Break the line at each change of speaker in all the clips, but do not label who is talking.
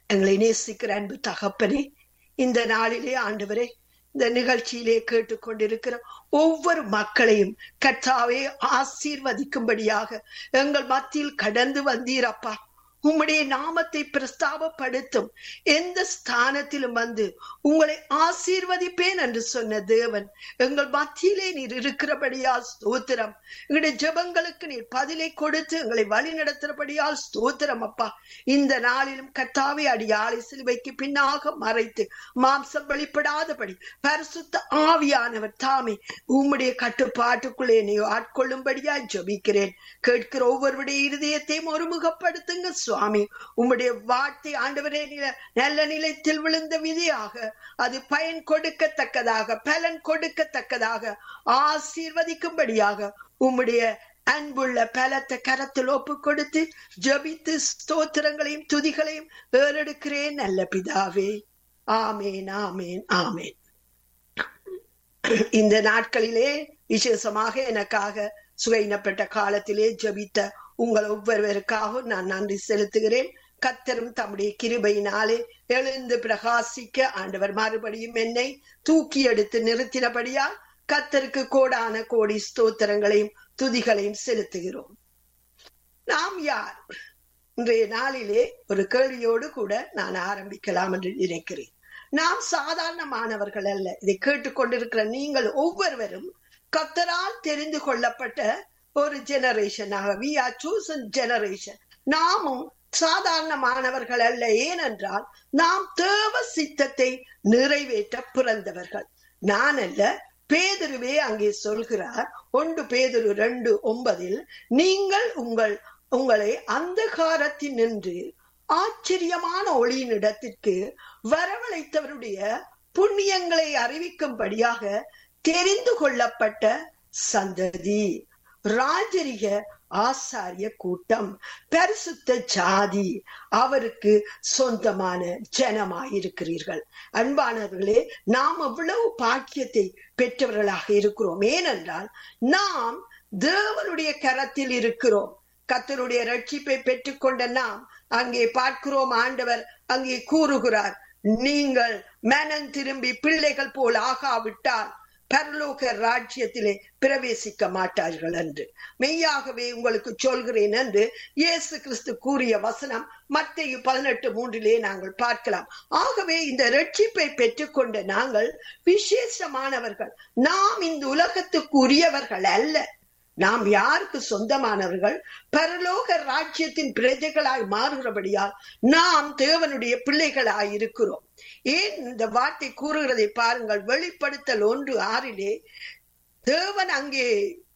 எங்களை நேசிக்கிற அன்பு தகப்பனே இந்த நாளிலே ஆண்டவரே இந்த நிகழ்ச்சியிலே கேட்டுக்கொண்டிருக்கிற ஒவ்வொரு மக்களையும் கர்த்தாவே ஆசீர்வதிக்கும்படியாக எங்கள் மத்தியில் கடந்து வந்தீரப்பா உம்முடைய நாமத்தை பிரஸ்தாபப்படுத்தும் எந்த ஸ்தானத்திலும் வந்து உங்களை ஆசீர்வதிப்பேன் என்று சொன்ன தேவன் எங்கள் மத்தியிலே நீர் இருக்கிறபடியால் ஸ்தோத்திரம் எங்களுடைய ஜெபங்களுக்கு நீர் பதிலை கொடுத்து எங்களை வழி நடத்துறபடியால் ஸ்தோத்திரம் அப்பா இந்த நாளிலும் கத்தாவை அடியாளை சிலுவைக்கு பின்னாக மறைத்து மாம்சம் வெளிப்படாதபடி பரிசுத்த ஆவியானவர் தாமே உம்முடைய கட்டுப்பாட்டுக்குள்ளே நீ ஆட்கொள்ளும்படியா ஜபிக்கிறேன் கேட்கிற ஒவ்வொருடைய இருதயத்தையும் ஒருமுகப்படுத்துங்க சுவாமி உம்முடைய வார்த்தை ஆண்டவரே நில நல்ல நிலையத்தில் விழுந்த விதியாக அது பயன் கொடுக்கத்தக்கதாக பலன் கொடுக்கத்தக்கதாக ஆசீர்வதிக்கும்படியாக உம்முடைய அன்புள்ள பலத்தை கரத்தில் ஒப்பு கொடுத்து ஜபித்து ஸ்தோத்திரங்களையும் துதிகளையும் ஏறெடுக்கிறேன் நல்ல பிதாவே ஆமேன் ஆமேன் ஆமேன் இந்த நாட்களிலே விசேஷமாக எனக்காக சுகையினப்பட்ட காலத்திலே ஜபித்த உங்கள் ஒவ்வொருவருக்காக நான் நன்றி செலுத்துகிறேன் கத்தரும் தம்முடைய கிருபையினாலே எழுந்து பிரகாசிக்க ஆண்டவர் மறுபடியும் என்னை தூக்கி எடுத்து நிறுத்தினபடியால் கத்தருக்கு கோடான கோடி ஸ்தோத்திரங்களையும் துதிகளையும் செலுத்துகிறோம் நாம் யார் இன்றைய நாளிலே ஒரு கேள்வியோடு கூட நான் ஆரம்பிக்கலாம் என்று நினைக்கிறேன் நாம் சாதாரணமானவர்கள் அல்ல இதை கேட்டுக்கொண்டிருக்கிற நீங்கள் ஒவ்வொருவரும் கத்தரால் தெரிந்து கொள்ளப்பட்ட ஒரு ஜெனரேஷனாக வி ஆர் சூசன் ஜெனரேஷன் நாமும் சாதாரணமானவர்கள் அல்ல ஏனென்றால் நாம் தேவ சித்தத்தை நிறைவேற்ற பிறந்தவர்கள் நான் அல்ல பேதுருவே அங்கே சொல்கிறார் ஒன்று பேதுரு ரெண்டு ஒன்பதில் நீங்கள் உங்கள் உங்களை அந்தகாரத்தில் நின்று ஆச்சரியமான ஒளியின் இடத்திற்கு வரவழைத்தவருடைய புண்ணியங்களை அறிவிக்கும்படியாக தெரிந்து கொள்ளப்பட்ட சந்ததி ராஜரிக ஆசாரிய கூட்டம் பரிசுத்த ஜாதி அவருக்கு சொந்தமான ஜனமாயிருக்கிறீர்கள் அன்பானவர்களே நாம் அவ்வளவு பாக்கியத்தை பெற்றவர்களாக இருக்கிறோம் ஏனென்றால் நாம் தேவனுடைய கரத்தில் இருக்கிறோம் கத்தருடைய ரட்சிப்பை பெற்றுக்கொண்ட நாம் அங்கே பார்க்கிறோம் ஆண்டவர் அங்கே கூறுகிறார் நீங்கள் மனம் திரும்பி பிள்ளைகள் போல் ஆகாவிட்டால் பரலோக ராஜ்யத்திலே பிரவேசிக்க மாட்டார்கள் என்று மெய்யாகவே உங்களுக்கு சொல்கிறேன் என்று இயேசு கிறிஸ்து கூறிய வசனம் மத்திய பதினெட்டு மூன்றிலே நாங்கள் பார்க்கலாம் ஆகவே இந்த ரட்சிப்பை பெற்றுக்கொண்ட நாங்கள் விசேஷமானவர்கள் நாம் இந்த உலகத்துக்கு உரியவர்கள் அல்ல நாம் யாருக்கு சொந்தமானவர்கள் பரலோக ராஜ்யத்தின் பிரஜைகளாய் மாறுகிறபடியால் நாம் தேவனுடைய பிள்ளைகளாய் இருக்கிறோம் ஏன் இந்த வார்த்தை கூறுகிறதை பாருங்கள் வெளிப்படுத்தல் ஒன்று ஆறிலே தேவன் அங்கே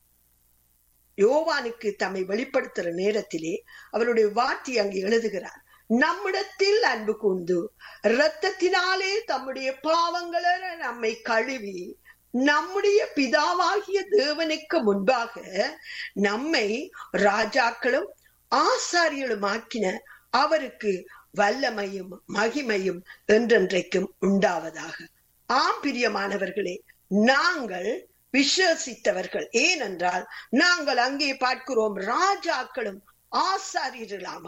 யோவானுக்கு தம்மை வெளிப்படுத்துற நேரத்திலே அவருடைய வார்த்தை அங்கே எழுதுகிறார் நம்மிடத்தில் அன்பு கூர்ந்து இரத்தத்தினாலே தம்முடைய பாவங்களை நம்மை கழுவி நம்முடைய பிதாவாகிய தேவனுக்கு முன்பாக நம்மை ராஜாக்களும் ஆசாரியலுமாக்கின அவருக்கு வல்லமையும் மகிமையும் என்றென்றைக்கும் உண்டாவதாக ஆம் பிரியமானவர்களே நாங்கள் விசுவசித்தவர்கள் ஏனென்றால் நாங்கள் அங்கே பார்க்கிறோம் ராஜாக்களும் ஆசாரியர்களாம்